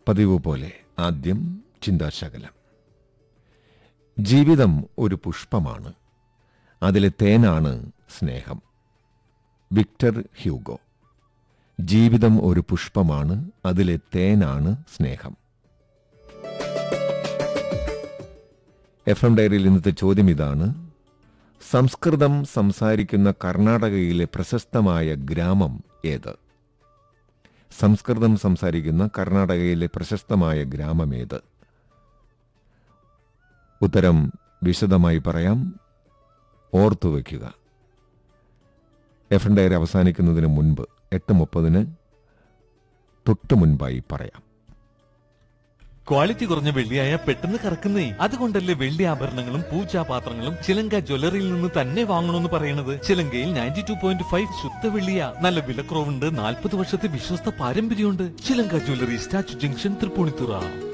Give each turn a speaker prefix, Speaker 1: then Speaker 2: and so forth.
Speaker 1: പതിവ് പോലെ ആദ്യം ചിന്താശകലം ജീവിതം ഒരു പുഷ്പമാണ് അതിലെ തേനാണ് സ്നേഹം വിക്ടർ ഹ്യൂഗോ ജീവിതം ഒരു പുഷ്പമാണ് അതിലെ തേനാണ് സ്നേഹം എഫ് എം ഡയറിയിൽ ഇന്നത്തെ ചോദ്യം ഇതാണ് സംസ്കൃതം സംസാരിക്കുന്ന കർണാടകയിലെ പ്രശസ്തമായ ഗ്രാമം ഏത് സംസ്കൃതം സംസാരിക്കുന്ന കർണാടകയിലെ പ്രശസ്തമായ ഗ്രാമം ഏത് ഉത്തരം വിശദമായി പറയാം ഓർത്തുവെക്കുക എഫ് എൻ ഡയറി അവസാനിക്കുന്നതിന് മുൻപ് എട്ട് മുപ്പതിന് തൊട്ടു മുൻപായി പറയാം
Speaker 2: ക്വാളിറ്റി കുറഞ്ഞ വെള്ളിയായ പെട്ടെന്ന് കറക്കുന്നേ അതുകൊണ്ടല്ലേ വെള്ളി ആഭരണങ്ങളും പൂജാപാത്രങ്ങളും ചിലങ്ക ജ്വല്ലറിയിൽ നിന്ന് തന്നെ വാങ്ങണമെന്ന് പറയുന്നത് ചിലങ്കയിൽ നയൻറ്റി ടു പോയിന്റ് ഫൈവ് ശുദ്ധ വെള്ളിയ നല്ല വിലക്കുറവുണ്ട് നാൽപ്പത് വർഷത്തെ വിശ്വസ്ത പാരമ്പര്യമുണ്ട് ചിലങ്ക ജ്വല്ലറി സ്റ്റാച്ചു ജംഗ്ഷൻ തൃപ്പൂണിത്തുറ